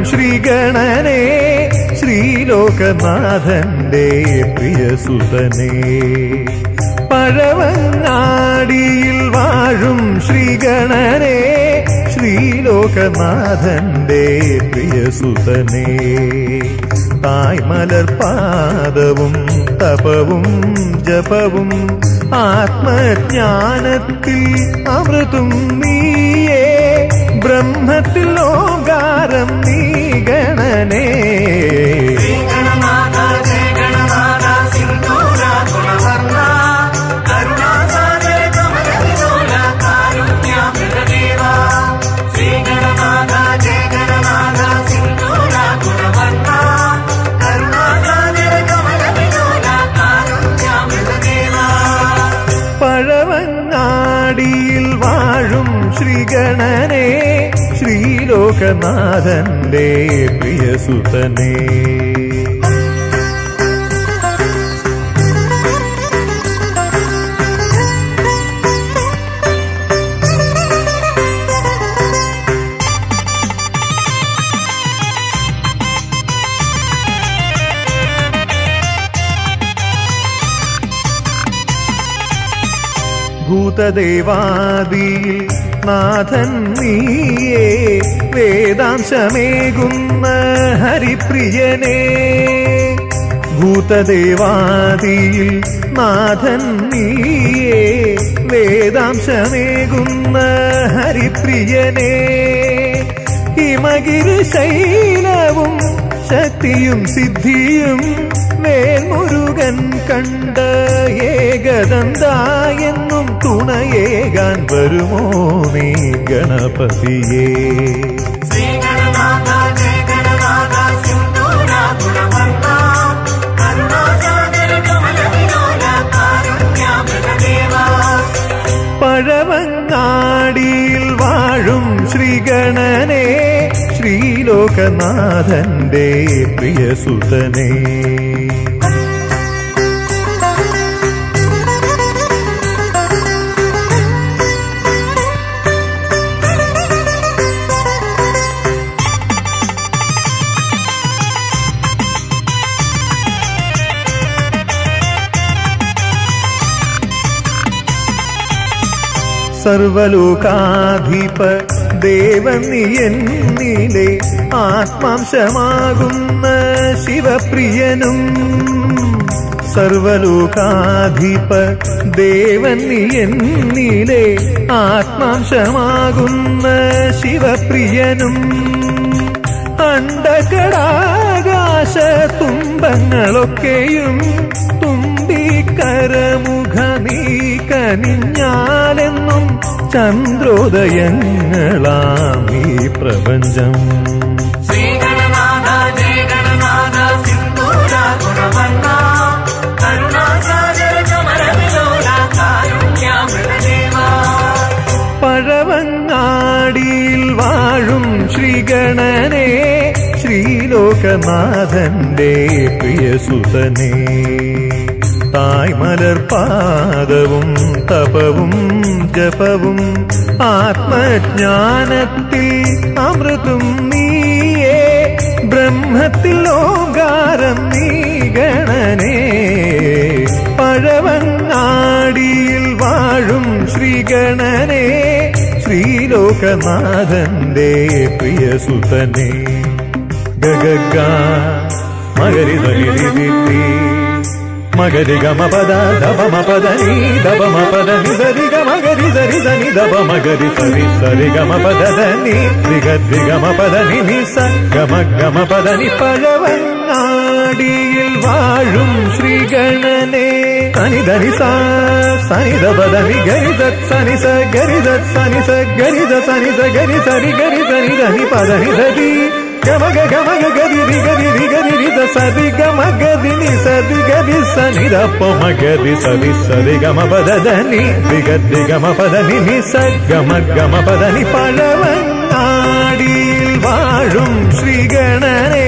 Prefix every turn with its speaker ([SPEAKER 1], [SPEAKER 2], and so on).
[SPEAKER 1] ശ്രീഗണനെ ശ്രീലോകനാഥന്റെ പ്രിയസുതനെ പഴവങ്ങാടിയിൽ വാഴും ശ്രീഗണനെ ശ്രീലോകനാഥന്റെ പ്രിയസുതനെ തായ്മലർപാദവും തപവും ജപവും ആത്മജ്ഞാനത്തിൽ അമൃതും നീയേ ബ്രഹ്മത്തിൽ ഓങ്കാരം നീ ഗണനേ
[SPEAKER 2] ശ്രീഗണനാഥ ജയ ഗണനാഥ സിന്ദൂര ഗുണവർണ്ണ കരുണാസാഗര കമലവിലോല കാരുണ്യാമൃതദേവ ശ്രീഗണനാഥ ജയ ഗണനാഥ സിന്ദൂര ഗുണവർണ്ണ കരുണാസാഗര കമലവിലോല കാരുണ്യാമൃതദേവ
[SPEAKER 1] പഴവങ്ങാടിയിൽ വാഴും ശ്രീഗണനെ ശ്രീലോകനാഥന്റെ പ്രിയസുതനെ ഭൂതദേവാദിയിൽ നാഥൻ നീയേ വേദാംശമേകുന്ന ഹരിപ്രിയനേ ഭൂതദേവാദിയിൽ നാഥൻ നീയേ വേദാംശമേകുന്ന ഹരിപ്രിയനേ ഹിമഗിരി ശൈലവും ശക്തിയും സിദ്ധിയും വേൽമുരുകൻ കണ്ട ഏകദന്തായെന്നും തുണയേകാൻ വരുമോ നീ ഗണപതിയേ
[SPEAKER 2] ശ്രീഗണനാഥ ജയ ഗണനാഥ സിന്ദൂര ഗുണവർണ്ണ കരുണാസാഗര കമലവിലോല കാരുണ്യാമൃതദേവ
[SPEAKER 1] പഴവങ്ങാടിയിൽ വാഴും ശ്രീഗണനെ ശ്രീലോകനാഥന്റെ പ്രിയസുതനെ സർവലോകാധിപ ദേവൻ നീ എന്നിലെ ആത്മാംശമാകുന്ന ശിവപ്രിയനും സർവലോകാധിപ ദേവൻ നീ എന്നിലെ ആത്മാംശമാകുന്ന ശിവപ്രിയനും അണ്ടകടാകാശ തുമ്പങ്ങളൊക്കെയും തുമ്പിക്കരമുഖ നീ കനിഞ്ഞാലെന്നും ചന്ദ്രോദയങ്ങളാം ഈ പ്രപഞ്ചം
[SPEAKER 2] ശ്രീഗണനാഥ ജയ ഗണനാഥ സിന്ദൂര ഗുണവർണ്ണ കരുണാസാഗര കമലവിലോല കാരുണ്യാമൃതദേവ
[SPEAKER 1] പഴവങ്ങാടിയിൽ വാഴും ശ്രീഗണനെ ശ്രീലോകനാഥന്റെ പ്രിയസുതനെ തായ്മലർപാദവും തപവും ജപവും ആത്മജ്ഞാനത്തിൽ അമൃതും നീയേ ബ്രഹ്മത്തിൽ ഓങ്കാരം നീ ഗണനേ പഴവങ്ങാടിയിൽ വാഴും ശ്രീഗണനെ ശ്രീലോകനാഥന്റെ പ്രിയസുതനെ ഗഗഗ മകരി ധനിരി മകരി ഗമ പദ ദബ മ പദ നീ ദബ മ പദ നി സരി ഗ മകരി സരി ധനി ദബ മകരി സരി സരി ഗമ പദ ധനി രിഗ രിഗമ പദ നി നി സ ഗമ ഗമ പദ നി പഴവങ്ങാടിയിൽ വാഴും ശ്രീഗണനെ സനി ധനി സ സനി ദബ ധനി ഗരി ദത് സനി സ ഗരി ദത് സനി സ ഗരി ദ സനി സ ഗരി സരി ഗരി സനി ധനി പദ നി സരി గమగ గమగ గది రి గది రి గది రి ద సది గమ గది ని సది గది సని ద ప మ గది సది సది గమ పద దని రి గది గమ పద ని ని స గమ గమ పద ని പഴവങ്ങാടിയിൽ വാഴും ശ്രീഗണനെ